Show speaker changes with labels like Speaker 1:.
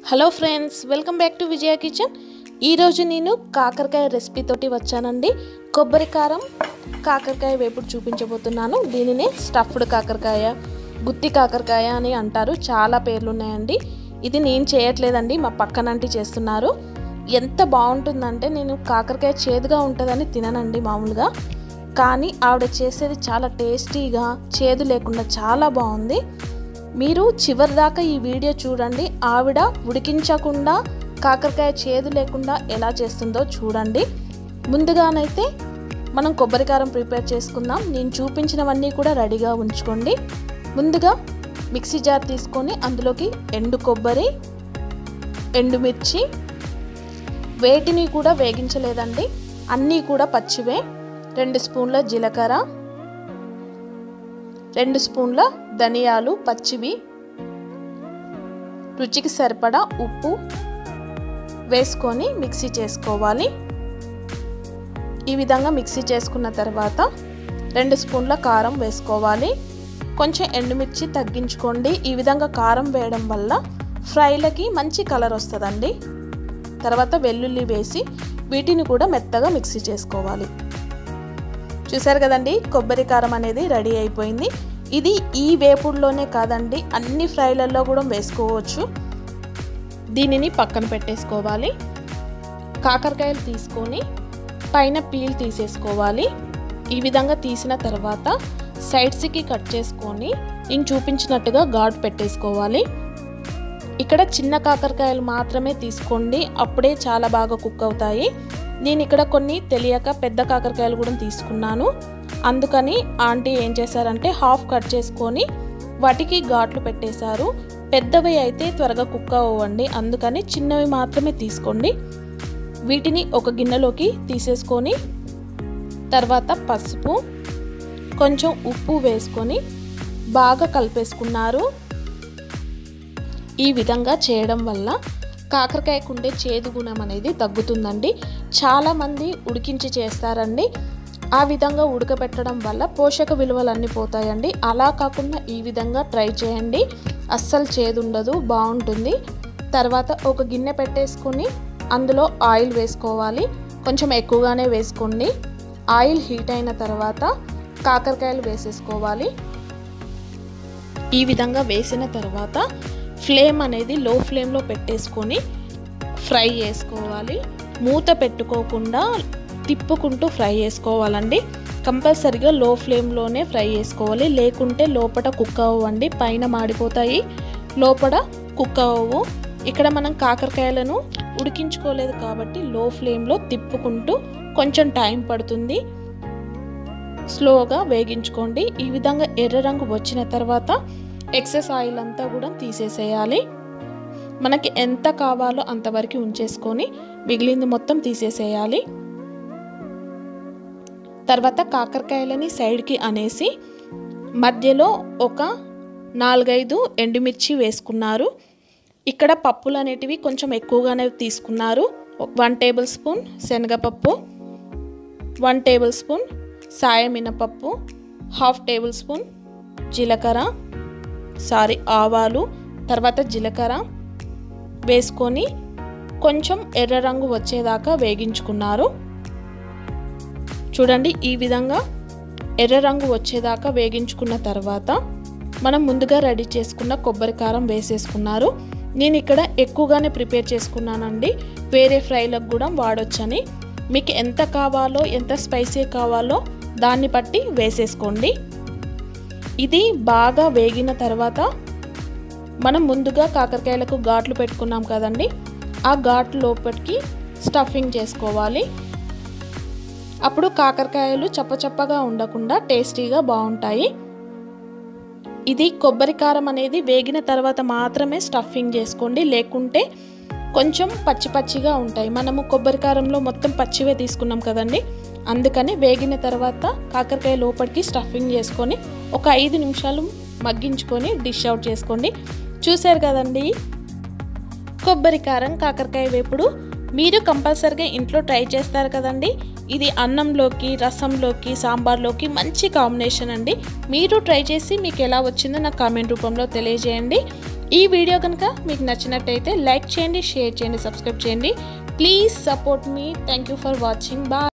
Speaker 1: hello friends welcome back to Vijaya kitchen ఈరోజు నేను కాకరకాయ రెసిపీ తోటి వచ్చానండి కొబ్బరి కారం కాకరకాయ వేపుడు చూపించబోతున్నాను దీనినే స్టఫ్డ్ కాకరకాయ గుత్తి కాకరకాయ అని అంటారు చాలా పేర్లు ఉన్నాయండి ఇది నేను చేయట్లేదండి మా పక్కనంటి చేస్తున్నారు ఎంత బాగుంటుందంటే నేను కాకరకాయ చేదుగా ఉంటుందని తిననండి మామూలుగా కానీ ఆవిడ చేసేది చాలా టేస్టీగా చేదు లేకుండా చాలా బాగుంది మీరు చివరి దాకా ఈ వీడియో చూడండి ఆవిడ ఉడికించకుండా కాకరకాయ చేదు లేకుండా ఎలా చేస్తుందో చూడండి ముందుగానైతే మనం కొబ్బరి కారం ప్రిపేర్ చేసుకుందాం నేను చూపించినవన్నీ కూడా రెడీగా ఉంచుకోండి ముందుగా మిక్సీ జార్ తీసుకొని అందులోకి ఎండు కొబ్బరి ఎండుమిర్చి వేటిని కూడా వేగించలేదండి అన్నీ కూడా పచ్చివే రెండు స్పూన్ల జీలకర్ర రెండు స్పూన్ల ధనియాలు పచ్చివి రుచికి సరిపడా ఉప్పు వేసుకొని మిక్సీ చేసుకోవాలి ఈ విధంగా మిక్సీ చేసుకున్న తర్వాత రెండు స్పూన్ల కారం వేసుకోవాలి కొంచెం ఎండుమిర్చి తగ్గించుకోండి ఈ విధంగా కారం వేయడం వల్ల ఫ్రైలకి మంచి కలర్ వస్తుందండి తర్వాత వెల్లుల్లి వేసి వీటిని కూడా మెత్తగా మిక్సీ చేసుకోవాలి చూసారు కదండి కొబ్బరి కారం అనేది రెడీ అయిపోయింది ఇది ఈ వేపుడులోనే కాదండి అన్ని ఫ్రైలలో కూడా వేసుకోవచ్చు దీనిని పక్కన పెట్టేసుకోవాలి కాకరకాయలు తీసుకొని పైన పీల్ తీసేసుకోవాలి ఈ విధంగా తీసిన తర్వాత సైడ్స్కి కట్ చేసుకొని నేను చూపించినట్టుగా ఘాట్ పెట్టేసుకోవాలి ఇక్కడ చిన్న కాకరకాయలు మాత్రమే తీసుకోండి అప్పుడే చాలా బాగా కుక్ అవుతాయి నేను ఇక్కడ కొన్ని తెలియక పెద్ద కాకరకాయలు కూడా తీసుకున్నాను అందుకని ఆంటీ ఏం చేశారంటే హాఫ్ కట్ చేసుకొని వాటికి ఘాట్లు పెట్టేశారు పెద్దవి అయితే త్వరగా కుక్ అవ్వండి అందుకని చిన్నవి మాత్రమే తీసుకోండి వీటిని ఒక గిన్నెలోకి తీసేసుకొని తర్వాత పసుపు కొంచెం ఉప్పు వేసుకొని బాగా కలిపేసుకున్నారు ఈ విధంగా చేయడం వల్ల కాకరకాయకు ఉండే చేదు గుణం అనేది తగ్గుతుందండి చాలామంది ఉడికించి చేస్తారండి ఆ విధంగా ఉడకబెట్టడం వల్ల పోషక విలువలన్నీ పోతాయండి అలా కాకుండా ఈ విధంగా ట్రై చేయండి అస్సలు చేదు ఉండదు బాగుంటుంది తర్వాత ఒక గిన్నె పెట్టేసుకొని అందులో ఆయిల్ వేసుకోవాలి కొంచెం ఎక్కువగానే వేసుకోండి ఆయిల్ హీట్ అయిన తర్వాత కాకరకాయలు వేసేసుకోవాలి ఈ విధంగా వేసిన తర్వాత ఫ్లేమ్ అనేది లో ఫ్లేమ్లో పెట్టేసుకొని ఫ్రై చేసుకోవాలి మూత పెట్టుకోకుండా తిప్పుకుంటూ ఫ్రై చేసుకోవాలండి కంపల్సరిగా లో ఫ్లేమ్లోనే ఫ్రై చేసుకోవాలి లేకుంటే లోపల కుక్ అవ్వండి పైన మాడిపోతాయి లోపల కుక్ అవ్వవు ఇక్కడ మనం కాకరకాయలను ఉడికించుకోలేదు కాబట్టి లో ఫ్లేమ్లో తిప్పుకుంటూ కొంచెం టైం పడుతుంది స్లోగా వేగించుకోండి ఈ విధంగా ఎర్ర రంగు వచ్చిన తర్వాత ఎక్సెస్ ఆయిల్ అంతా కూడా తీసేసేయాలి మనకి ఎంత కావాలో అంతవరకు ఉంచేసుకొని మిగిలింది మొత్తం తీసేసేయాలి తర్వాత కాకరకాయలని సైడ్కి అనేసి మధ్యలో ఒక నాలుగైదు ఎండుమిర్చి వేసుకున్నారు ఇక్కడ పప్పులు అనేటివి కొంచెం ఎక్కువగానే తీసుకున్నారు వన్ టేబుల్ స్పూన్ శనగపప్పు వన్ టేబుల్ స్పూన్ సాయ మినపప్పు హాఫ్ టేబుల్ స్పూన్ జీలకర్ర సారీ ఆవాలు తర్వాత జీలకర్ర వేసుకొని కొంచెం ఎర్ర రంగు వచ్చేదాకా వేగించుకున్నారు చూడండి ఈ విధంగా ఎర్ర రంగు వచ్చేదాకా వేగించుకున్న తర్వాత మనం ముందుగా రెడీ చేసుకున్న కొబ్బరి కారం వేసేసుకున్నారు నేను ఇక్కడ ఎక్కువగానే ప్రిపేర్ చేసుకున్నానండి వేరే ఫ్రైలకు కూడా వాడొచ్చని మీకు ఎంత కావాలో ఎంత స్పైసీ కావాలో దాన్ని బట్టి వేసేసుకోండి ఇది బాగా వేగిన తర్వాత మనం ముందుగా కాకరకాయలకు ఘాట్లు పెట్టుకున్నాం కదండి ఆ ఘాట్లు లోపలికి స్టఫింగ్ చేసుకోవాలి అప్పుడు కాకరకాయలు చప్పచప్పగా ఉండకుండా టేస్టీగా బాగుంటాయి ఇది కొబ్బరి కారం అనేది వేగిన తర్వాత మాత్రమే స్టఫింగ్ చేసుకోండి లేకుంటే కొంచెం పచ్చి పచ్చిగా ఉంటాయి మనము కొబ్బరి కారంలో మొత్తం పచ్చివే తీసుకున్నాం కదండి అందుకని వేగిన తర్వాత కాకరకాయ లోపలికి స్టఫింగ్ చేసుకొని ఒక ఐదు నిమిషాలు మగ్గించుకొని డిష్ అవుట్ చేసుకోండి చూశారు కదండి కొబ్బరి కారం కాకరకాయ వేపుడు మీరు కంపల్సరిగా ఇంట్లో ట్రై చేస్తారు కదండి ఇది అన్నంలోకి రసంలోకి సాంబార్లోకి మంచి కాంబినేషన్ అండి మీరు ట్రై చేసి మీకు ఎలా వచ్చిందో నాకు కామెంట్ రూపంలో తెలియజేయండి ఈ వీడియో కనుక మీకు నచ్చినట్టయితే లైక్ చేయండి షేర్ చేయండి సబ్స్క్రైబ్ చేయండి please support me thank you for watching bye